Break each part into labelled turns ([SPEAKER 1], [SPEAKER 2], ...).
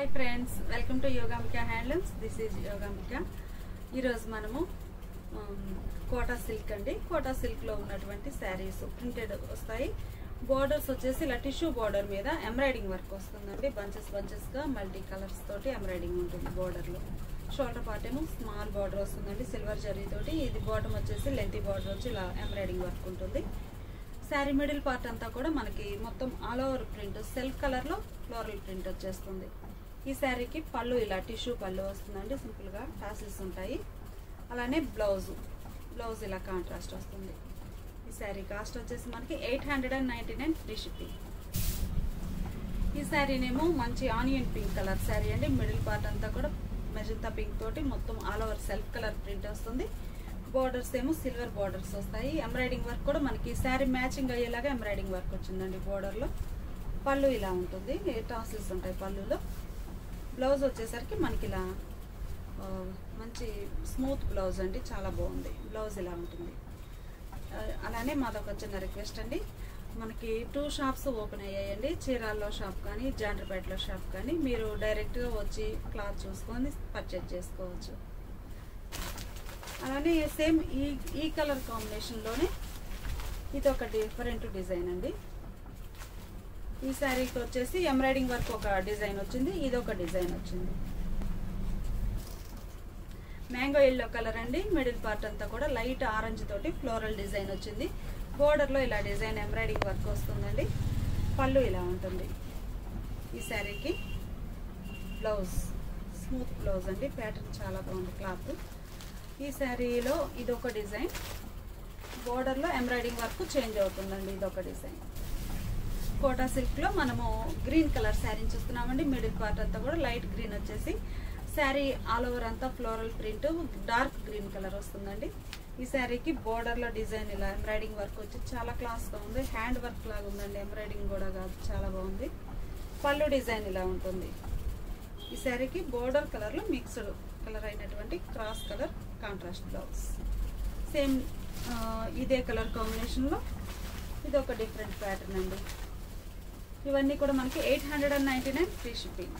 [SPEAKER 1] hi friends welcome to Yogambika handlooms this is Yogambika ఈరోజు మనము ఉమ్, కోటా సిల్క్ అండి కోటా సిల్క్లో ఉన్నటువంటి శారీస్ ప్రింటెడ్ వస్తాయి బోర్డర్స్ వచ్చేసి ఇలా టిష్యూ బోర్డర్ మీద ఎంబ్రాయిడింగ్ వర్క్ వస్తుందండి బంచెస్ బంచెస్గా మల్టీ కలర్స్ తోటి ఎంబ్రాయిడింగ్ ఉంటుంది బోర్డర్లో షోల్డర్ పార్ట్ ఏమో స్మాల్ బార్డర్ వస్తుందండి సిల్వర్ జరీ తోటి ఇది బాటమ్ వచ్చేసి లెంతీ బార్డర్ వచ్చి ఇలా ఎంబ్రాయిడింగ్ వర్క్ ఉంటుంది శారీ మిడిల్ పార్ట్ అంతా కూడా మనకి మొత్తం all over print self colour లో ఫ్లోరల్ ప్రింట్ వచ్చేస్తుంది ఈ శారీకి పళ్ళు ఇలా టిష్యూ పళ్ళు వస్తుందండి సింపుల్ గా టాసిల్స్ ఉంటాయి అలానే బ్లౌజ్ బ్లౌజ్ ఇలా కాంట్రాస్ట్ వస్తుంది ఈ శారీ కాస్ట్ వచ్చేసి మనకి eight hundred and ninety nine free shipping ఈ శారీనేమో మంచి ఆనియన్ పింక్ కలర్ శారీ అండి మిడిల్ పార్ట్ అంతా కూడా మెజంతా పింక్ తోటి మొత్తం all over self colour print వస్తుంది బోర్డర్స్ ఏమో సిల్వర్ బోర్డర్స్ వస్తాయి ఎంబ్రాయిడింగ్ వర్క్ కూడా మనకి శారీ మ్యాచింగ్ అయ్యేలాగా ఎంబ్రాయిడింగ్ వర్క్ వచ్చిందండి బోర్డర్లో పళ్ళు ఇలా ఉంటుంది టాసిల్స్ ఉంటాయి పళ్ళులో బ్లౌజ్ వచ్చేసరికి మనకి ఇలా ఆ, మంచి స్మూత్ బ్లౌజ్ అండి చాలా బాగుంది బ్లౌజ్ ఇలా ఉంటుంది ఆ, అలానే మాదొక చిన్న రిక్వెస్ట్ అండి మనకి టూ షాప్స్ ఓపెన్ అయ్యాయండి చీరాల్లో షాప్ కానీ జాండ్రపేటలో షాప్ కానీ మీరు డైరెక్ట్గా వచ్చి క్లాత్ చూసుకొని పర్చేజ్ చేసుకోవచ్చు అలానే సేమ్ ఈ ఈ కలర్ కాంబినేషన్లోనే ఇది ఒక డిఫరెంట్ డిజైన్ అండి ఈ శారీకి వచ్చేసి ఎంబ్రాయిడింగ్ వర్క్ ఒక డిజైన్ వచ్చింది ఇది ఒక డిజైన్ వచ్చింది మ్యాంగో ఎల్లో కలర్ అండి మిడిల్ పార్ట్ అంతా కూడా లైట్ ఆరెంజ్ తోటి ఫ్లోరల్ డిజైన్ వచ్చింది బోర్డర్లో ఇలా డిజైన్ ఎంబ్రాయిడింగ్ వర్క్ వస్తుందండి పళ్ళు ఇలా ఉంటుంది ఈ శారీకి బ్లౌజ్ స్మూత్ బ్లౌజ్ అండి ప్యాటర్న్ చాలా బాగుంది క్లాత్ ఈ శారీలో ఇదొక డిజైన్ బోర్డర్లో ఎంబ్రాయిడింగ్ వర్క్ చేంజ్ అవుతుందండి ఇదొక డిజైన్ కోటా సిల్క్లో మనము గ్రీన్ కలర్ శారీని చూస్తున్నామండి మిడిల్ పార్ట్ అంతా కూడా లైట్ గ్రీన్ వచ్చేసి శారీ ఆల్ ఓవర్ అంతా floral print dark green colour వస్తుందండి ఈ శారీకి బోర్డర్లో డిజైన్ ఇలా ఎంబ్రాయిడింగ్ వర్క్ వచ్చి చాలా క్లాస్గా ఉంది హ్యాండ్ వర్క్ లాగా ఉందండి ఎంబ్రాయిడింగ్ కూడా కాదు చాలా బాగుంది పళ్ళు డిజైన్ ఇలా ఉంటుంది ఈ శారీకి బోర్డర్ కలర్లో మిక్స్డ్ కలర్ అయినటువంటి cross colour contrast blouse same ఇదే కలర్ కాంబినేషన్లో ఇది ఒక డిఫరెంట్ ప్యాటర్న్ అండి ఇవన్నీ కూడా మనకి eight hundred and ninety nine free shipping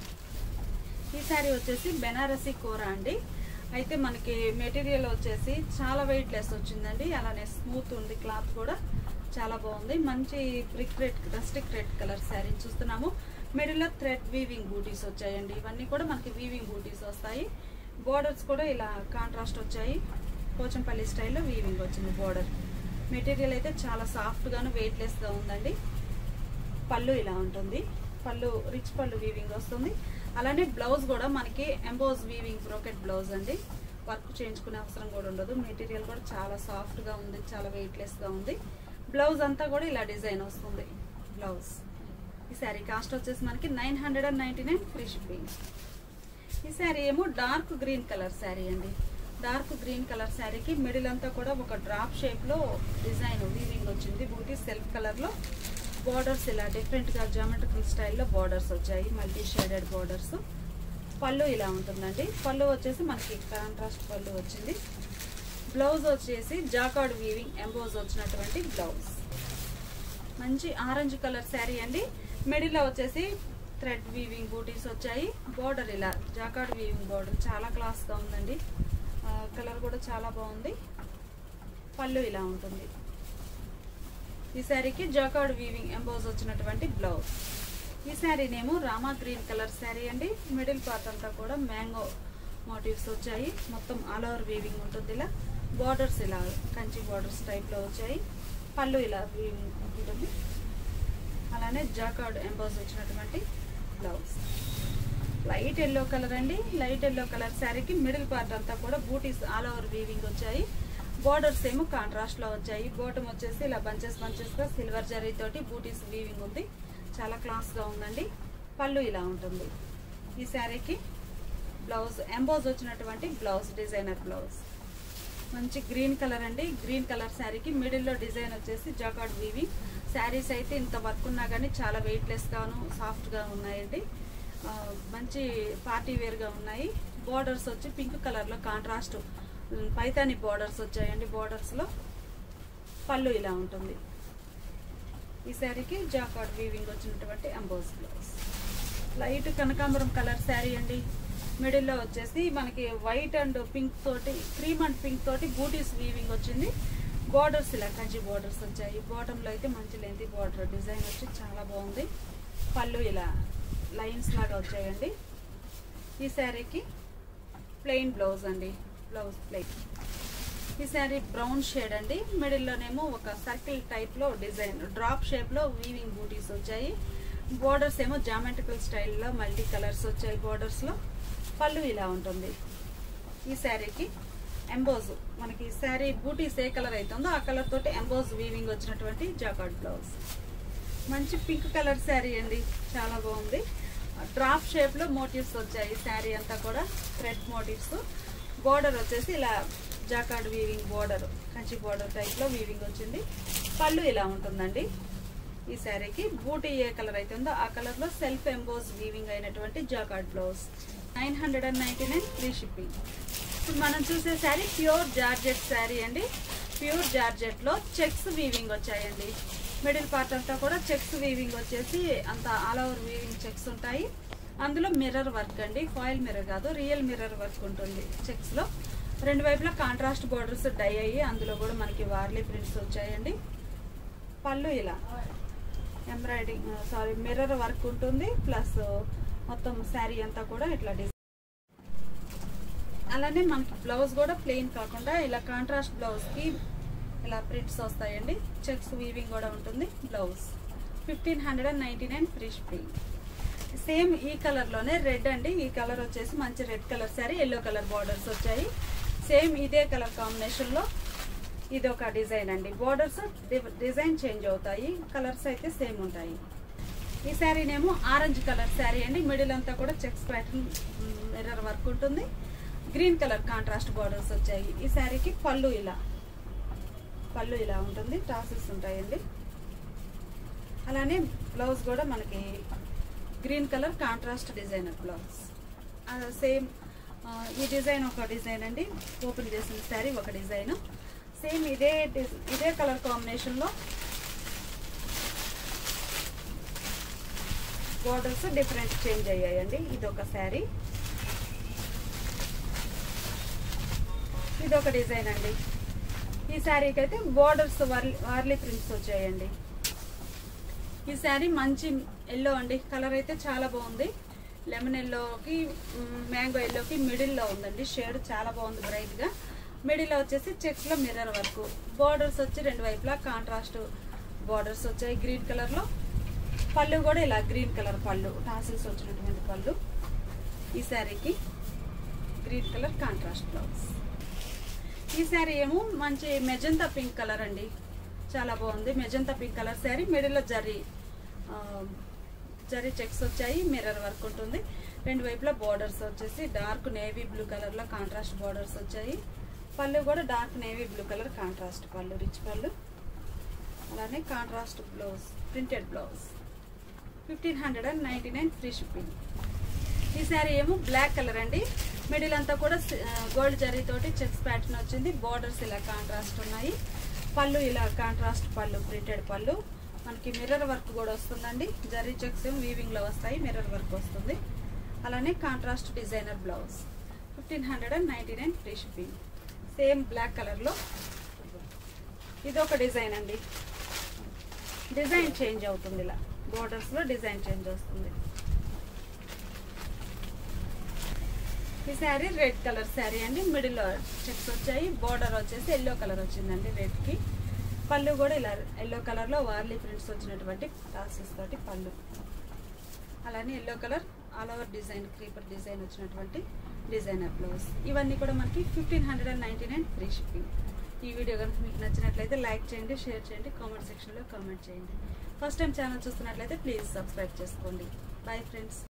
[SPEAKER 1] ఈ శారీ వచ్చేసి బెనారసీ కూర అండి అయితే మనకి మెటీరియల్ వచ్చేసి చాలా వెయిట్ లెస్ వచ్చిందండి అలానే స్మూత్ ఉంది క్లాత్ కూడా చాలా బాగుంది మంచి brick red rustic red colour sari చూస్తున్నాము మిడిల్లో థ్రెడ్ వీవింగ్ బూటీస్ వచ్చాయండి ఇవన్నీ కూడా మనకి వీవింగ్ బూటీస్ వస్తాయి బోర్డర్స్ కూడా ఇలా కాంట్రాస్ట్ వచ్చాయి పోచంపల్లి స్టైల్లో వీవింగ్ వచ్చింది బోర్డర్ మెటీరియల్ అయితే చాలా సాఫ్ట్గాను వెయిట్లెస్గా ఉందండి పళ్ళు ఇలా ఉంటుంది పళ్ళు రిచ్ పళ్ళు వీవింగ్ వస్తుంది అలానే బ్లౌజ్ కూడా మనకి ఎంబోజ్ వీవింగ్ బ్రోకెట్ బ్లౌజ్ అండి వర్క్ చేయించుకునే అవసరం కూడా ఉండదు మెటీరియల్ కూడా చాలా సాఫ్ట్గా ఉంది చాలా వెయిట్లెస్గా ఉంది బ్లౌజ్ అంతా కూడా ఇలా డిజైన్ వస్తుంది బ్లౌజ్ ఈ శారీ కాస్ట్ వచ్చేసి మనకి nine hundred and ninety nine free shipping ఈ శారీ ఏమో డార్క్ గ్రీన్ కలర్ శారీ అండి డార్క్ గ్రీన్ కలర్ శారీకి మిడిల్ అంతా కూడా ఒక డ్రాప్ షేప్లో డిజైన్ వీవింగ్ వచ్చింది బూటీ సెల్ఫ్ కలర్లో బార్డర్స్ ఇలా డిఫరెంట్గా జామెట్రికల్ స్టైల్లో బార్డర్స్ వచ్చాయి మల్టీ షేడెడ్ బార్డర్స్ పళ్ళు ఇలా ఉంటుందండి పళ్ళు వచ్చేసి మనకి కాంట్రాస్ట్ పళ్ళు వచ్చింది బ్లౌజ్ వచ్చేసి జాకార్డ్ వీవింగ్ ఎంబోజ్ వచ్చినటువంటి బ్లౌజ్ మంచి ఆరెంజ్ కలర్ శారీ అండి మిడిల్లో వచ్చేసి థ్రెడ్ వీవింగ్ బూటీస్ వచ్చాయి బార్డర్ ఇలా జాకార్డ్ వీవింగ్ బార్డర్ చాలా క్లాస్గా ఉందండి కలర్ కూడా చాలా బాగుంది పళ్ళు ఇలా ఉంటుంది ఈ శారీకి జాకార్డ్ వీవింగ్ ఎంబోజ్ వచ్చినటువంటి బ్లౌజ్ ఈ శారీనేమో రామా గ్రీన్ కలర్ శారీ అండి మిడిల్ పార్ట్ అంతా కూడా మ్యాంగో మోటివ్స్ వచ్చాయి మొత్తం ఆల్ ఓవర్ వీవింగ్ ఉంటుంది ఇలా బార్డర్స్ ఇలా కంచి బార్డర్స్ టైప్లో వచ్చాయి పళ్ళు ఇలా వీవింగ్ ఉంటుంది అలానే జాకార్డ్ ఎంబోజ్ వచ్చినటువంటి బ్లౌజ్ లైట్ ఎల్లో కలర్ అండి లైట్ ఎల్లో కలర్ శారీకి మిడిల్ పార్ట్ అంతా కూడా బూటీస్ ఆల్ ఓవర్ వీవింగ్ వచ్చాయి బోర్డర్స్ ఏమో కాంట్రాస్ట్ లో వచ్చాయి బోటం వచ్చేసి ఇలా బంచెస్ బంచెస్ గా సిల్వర్ జరీ తోటి బూటీస్ వీవింగ్ ఉంది చాలా క్లాస్ గా ఉందండి పళ్ళు ఇలా ఉంటుంది ఈ శారీకి బ్లౌజ్ ఎంబోజ్ వచ్చినటువంటి బ్లౌజ్ డిజైనర్ బ్లౌజ్ మంచి గ్రీన్ కలర్ అండి గ్రీన్ కలర్ శారీకి మిడిల్లో డిజైన్ వచ్చేసి జాకార్డ్ వీవింగ్ శారీస్ అయితే ఇంత వర్క్ ఉన్నా కానీ చాలా వెయిట్లెస్ గాను సాఫ్ట్ గా ఉన్నాయండి ఆ, మంచి పార్టీ వేర్ గా ఉన్నాయి బోర్డర్స్ వచ్చి పింక్ కలర్ లో కాంట్రాస్ట్ పైతాని బోర్డర్స్ వచ్చాయండి బోర్డర్స్ లో పళ్ళు ఇలా ఉంటుంది ఈ శారీకి జాకార్డ్ వీవింగ్ వచ్చినటువంటి అంబోజ్ బ్లౌజ్ లైట్ కనకాంబరం కలర్ శారీ అండి మిడిల్లో వచ్చేసి మనకి వైట్ అండ్ పింక్ తోటి క్రీమ్ అండ్ పింక్ తోటి బూటీస్ వీవింగ్ వచ్చింది బార్డర్స్ ఇలా కంచి బార్డర్స్ వచ్చాయి బాటంలో అయితే మంచి లెంతీ బార్డర్ డిజైన్ వచ్చి చాలా బాగుంది పళ్ళు ఇలా లైన్స్ లాగా వచ్చాయండి ఈ శారీకి ప్లెయిన్ బ్లౌజ్ అండి బ్లౌజ్ ప్లెయిన్ ఈ శారీ బ్రౌన్ షేడ్ అండి మిడిల్లోనేమో ఒక సర్కిల్ టైప్లో డిజైన్ డ్రాప్ షేప్లో వీవింగ్ బూటీస్ వచ్చాయి బోర్డర్స్ ఏమో జామెట్రికల్ స్టైల్లో మల్టీ కలర్స్ వచ్చాయి బోర్డర్స్లో పళ్ళు ఇలా ఉంటుంది ఈ శారీకి ఎంబోజ్ మనకి శారీ బూటీస్ ఏ కలర్ అవుతుందో ఆ కలర్ తోటి ఎంబోజ్ వీవింగ్ వచ్చినటువంటి జాకాట్ బ్లౌజ్ మంచి పింక్ కలర్ శారీ అండి చాలా బాగుంది డ్రాప్ షేప్లో మోటివ్స్ వచ్చాయి శారీ అంతా కూడా థ్రెడ్ మోటివ్స్ బోర్డర్ వచ్చేసి ఇలా jacquard weaving border Kanchi border టైప్లో వీవింగ్ వచ్చింది పళ్ళు ఇలా ఉంటుందండి ఈ శారీకి బూటీ ఏ కలర్ అవుతుందో ఆ కలర్లో సెల్ఫ్ ఎంబోజ్ వీవింగ్ అయినటువంటి jacquard blouse nine hundred and ninety nine free shipping ఇప్పుడు మనం చూసే శారీ ప్యూర్ జార్జెట్ శారీ అండి ప్యూర్ జార్జెట్లో చెక్స్ వీవింగ్ వచ్చాయండి మిడిల్ పార్ట్ అంతా కూడా చెక్స్ వీవింగ్ వచ్చేసి అంత ఆల్ ఓవర్ వీవింగ్ చెక్స్ ఉంటాయి అందులో మిర్రర్ వర్క్ అండి ఫాయిల్ మిర్రర్ కాదు రియల్ మిర్రర్ వర్క్ ఉంటుంది చెక్స్లో రెండు వైపులా కాంట్రాస్ట్ బోర్డర్స్ డై అయ్యి అందులో కూడా మనకి వార్లీ ప్రింట్స్ వచ్చాయండి పళ్ళు ఇలా ఎంబ్రాయిడింగ్ సారీ మిర్రర్ వర్క్ ఉంటుంది ప్లస్ మొత్తం శారీ అంతా కూడా ఇట్లా డిజైన్ అలానే మనకి బ్లౌజ్ కూడా ప్లెయిన్ కాకుండా ఇలా కాంట్రాస్ట్ బ్లౌజ్కి ఇలా ప్రింట్స్ వస్తాయండి చెక్స్ వీవింగ్ కూడా ఉంటుంది blouse fifteen hundred and ninety nine free shipping same ఈ కలర్లోనే రెడ్ అండి ఈ కలర్ వచ్చేసి మంచి red colour sari yellow colour borders వచ్చాయి సేమ్ ఇదే కలర్ కాంబినేషన్లో ఇది ఒక డిజైన్ అండి బార్డర్స్ డిజైన్ చేంజ్ అవుతాయి కలర్స్ అయితే సేమ్ ఉంటాయి ఈ శారీనేమో ఆరెంజ్ కలర్ శారీ అండి మిడిల్ అంతా కూడా చెక్స్ ప్యాటర్న్ మిర్రర్ వర్క్ ఉంటుంది గ్రీన్ కలర్ కాంట్రాస్ట్ బార్డర్స్ వచ్చాయి ఈ శారీకి పళ్ళు ఇలా పళ్ళు ఇలా ఉంటుంది టాసెస్ ఉంటాయండి అలానే బ్లౌజ్ కూడా మనకి green colour contrast designer blouse same ఈ డిజైన్ ఒక డిజైన్ అండి ఓపెన్ చేసిన శారీ ఒక డిజైన్ సేమ్ ఇదే డిజ్- ఇదే కలర్ కాంబినేషన్లో బోర్డర్స్ డిఫరెంట్ చేంజ్ అయ్యాయండి ఇది ఒక శారీ ఇది ఒక డిజైన్ అండి ఈ శారీకి అయితే బోర్డర్స్ వర్లీ వార్లీ ప్రింట్స్ వచ్చాయండి ఈ శారీ మంచి ఎల్లో అండి కలర్ అయితే చాలా బాగుంది లెమన్ ఎల్లోకి మ్యాంగో ఎల్లోకి మిడిల్లో ఉందండి షేడ్ చాలా బాగుంది బ్రైట్గా మిడిల్లో వచ్చేసి చెక్స్లో మిర్రర్ వర్క్ బార్డర్స్ వచ్చి రెండు వైపులా కాంట్రాస్ట్ బార్డర్స్ వచ్చాయి గ్రీన్ కలర్లో పళ్ళు కూడా ఇలా గ్రీన్ కలర్ పళ్ళు టాసిల్స్ వచ్చినటువంటి పళ్ళు ఈ శారీకి గ్రీన్ కలర్ కాంట్రాస్ట్ బ్లౌజ్ ఈ శారీ ఏమో మంచి మెజంతా పింక్ కలర్ అండి చాలా బాగుంది మెజంతా పింక్ కలర్ శారీ మిడిల్లో జరీ ఆ, జరీ చెక్స్ వచ్చాయి మిర్రర్ వర్క్ ఉంటుంది రెండు వైపులా బార్డర్స్ వచ్చేసి డార్క్ నేవీ బ్లూ కలర్లో కాంట్రాస్ట్ బార్డర్స్ వచ్చాయి పళ్ళు కూడా dark navy blue colour contrast పళ్ళు రిచ్ పళ్ళు అలానే contrast blouse printed blouse fifteen hundred and ninety nine free shipping ఈ శారీ ఏమో బ్లాక్ కలర్ అండి మిడిల్ అంతా కూడా గోల్డ్ జరీ తోటి చెక్స్ ప్యాటర్న్ వచ్చింది బార్డర్స్ ఇలా కాంట్రాస్ట్ ఉన్నాయి పళ్ళు ఇలా కాంట్రాస్ట్ పళ్ళు ప్రింటెడ్ పళ్ళు మనకి మిర్రర్ వర్క్ కూడా వస్తుందండి జరీ చెక్స్ ఏమో వీవింగ్ లో వస్తాయి మిర్రర్ వర్క్ వస్తుంది అలానే contrast designer blouse fifteen hundred and ninety nine free shipping same black కలర్లో ఇది ఒక డిజైన్ అండి డిజైన్ చేంజ్ అవుతుంది ఇలా బోర్డర్స్ లో డిజైన్ చేంజ్ వస్తుంది ఈ శారీ రెడ్ కలర్ శారీ అండి మిడిల్ చెక్స్ వచ్చాయి బోర్డర్ వచ్చేసి ఎల్లో కలర్ వచ్చిందండి రెడ్ కి పళ్ళు కూడా ఇలా ఎల్లో కలర్ లో వార్లీ ప్రింట్స్ వచ్చినటువంటి టాసెస్ తోటి పళ్ళు అలానే yellow colour all over design creeper design వచ్చినటువంటి డిజైనర్ బ్లౌజ్ ఇవన్నీ కూడా మనకి fifteen hundred and ninety nine free shipping ఈ వీడియో కనుక మీకు నచ్చినట్లయితే లైక్ చేయండి షేర్ చేయండి కామెంట్ సెక్షన్లో కామెంట్ చేయండి ఫస్ట్ టైం ఛానల్ చూస్తున్నట్లయితే ప్లీజ్ సబ్స్క్రైబ్ చేసుకోండి బాయ్ ఫ్రెండ్స్